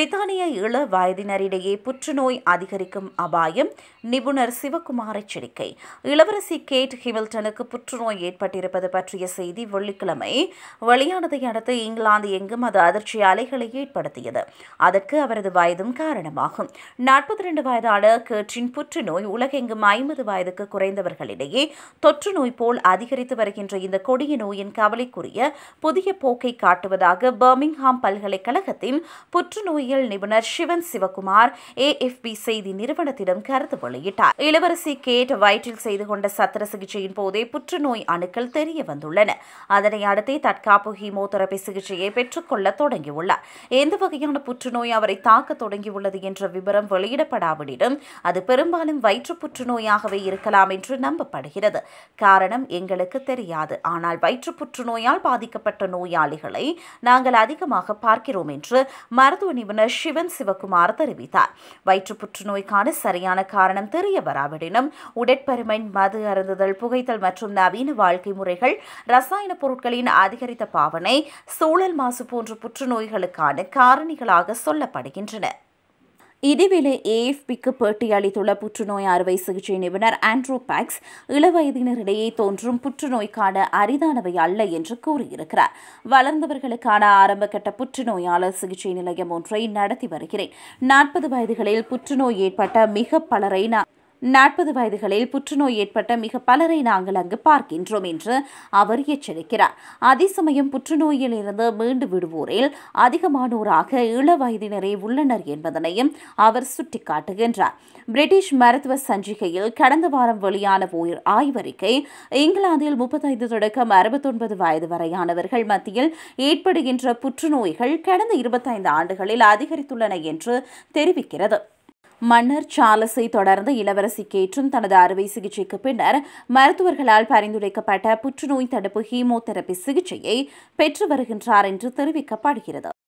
பிரித்தானிய இள வயதினரிடையே புற்றுநோய் அதிகரிக்கும் அபாயம் நிபுணர் சிவகுமார் எச்சரிக்கை இளவரசி கேட் ஹிமில்டனுக்கு புற்றுநோய் ஏற்பட்டிருப்பது பற்றிய செய்தி வெள்ளிக்கிழமை வெளியானதை அடுத்து இங்கிலாந்து எங்கும் அது அதிர்ச்சி அலைகளை ஏற்படுத்தியது அதற்கு அவரது வயதும் காரணமாகும் நாற்பத்தி ரெண்டு வயதான கேட்டின் புற்றுநோய் உலகெங்கும் ஐம்பது வயதுக்கு குறைந்தவர்களிடையே தொற்று நோய் போல் அதிகரித்து வருகின்ற இந்த கொடிய நோயின் கவலைக்குரிய புதிய போக்கை காட்டுவதாக பர்மிங்ஹாம் பல்கலைக்கழகத்தின் புற்றுநோயியல் நிபுணர் சிவன் சிவகுமார் ஏஎஃப்பி செய்தி நிறுவனத்திடம் கருத்து வெளியிட்டார் இளவரசி கேட் வயிற்றில் செய்து கொண்ட சத்திர சிகிச்சையின் போதே புற்றுநோய் அணுக்கள் தெரிய வந்துள்ளன அதனை அடுத்தே தற்காப்பு ஹீமோதெரபி சிகிச்சையை பெற்றுக்கொள்ள தொடங்கியுள்ளார் எந்த வகையான புற்றுநோய் அவரை தாக்க தொடங்கியுள்ளது என்ற விவரம் வெளியிடப்படாவிடினும் அது பெரும்பாலும் வயிற்று புற்றுநோயாகவே இருக்கலாம் என்று நம்பப்படுகிறது காரணம் எங்களுக்கு தெரியாது ஆனால் வயிற்று புற்றுநோயால் பாதிக்கப்பட்ட நோயாளிகளை நாங்கள் அதிகமாக பார்க்கிறோம் என்று மருத்துவ நிபுணர் சிவன் சிவகுமார் தெரிவித்தார் வயிற்று புற்றுநோய்க்கான சரியான காரணம் தெரிய வராவிடனும் உடற்பருமை மது அருந்துதல் புகைத்தல் மற்றும் நவீன வாழ்க்கை முறைகள் ரசாயன பொருட்களின் அதிகரித்த பாவனை சூழல் மாசு போன்ற புற்றுநோய்களுக்கான காரணிகளாக சொல்லப்படுகின்றன இதேவேளை ஏஎஃபிக்கு பேட்டி அளித்துள்ள புற்றுநோய் அறுவை சிகிச்சை நிபுணர் ஆண்ட்ரூ பாக்ஸ் இளவயதினரிடையே தோன்றும் புற்றுநோய்க்கான அரிதானவை அல்ல என்று கூறியிருக்கிறார் வளர்ந்தவர்களுக்கான ஆரம்பகட்ட புற்றுநோயாளர் சிகிச்சை நிலையம் ஒன்றை நடத்தி வருகிறேன் நாற்பது வயதுகளில் புற்றுநோய் ஏற்பட்ட மிக பலரை நான் நாற்பது வயதுகளில் புற்றுநோய் ஏற்பட்ட மிக பலரை நாங்கள் அங்கு பார்க்கின்றோம் என்று அவர் எச்சரிக்கிறார் அதே சமயம் புற்றுநோயில் இருந்து மீண்டு விடுவோரில் அதிகமானோராக இள வயதினரே உள்ளனர் என்பதனையும் அவர் சுட்டிக்காட்டுகின்றார் பிரிட்டிஷ் மருத்துவ சஞ்சிகையில் கடந்த வாரம் வெளியான ஓர் ஆய்வறிக்கை இங்கிலாந்தில் முப்பத்தைந்து தொடக்கம் அறுபத்தொன்பது வயது வரையானவர்கள் மத்தியில் ஏற்படுகின்ற புற்றுநோய்கள் கடந்த இருபத்தைந்து ஆண்டுகளில் அதிகரித்துள்ளன என்று தெரிவிக்கிறது மன்னர் சார்லஸை தொடர்ந்து இளவரசி கேற்றும் தனது அறுவை சிகிச்சைக்கு பின்னர் மருத்துவர்களால் பரிந்துரைக்கப்பட்ட புற்றுநோய் தடுப்பு ஹீமோதெரபி சிகிச்சையை பெற்று வருகின்றார் என்று தெரிவிக்கப்படுகிறது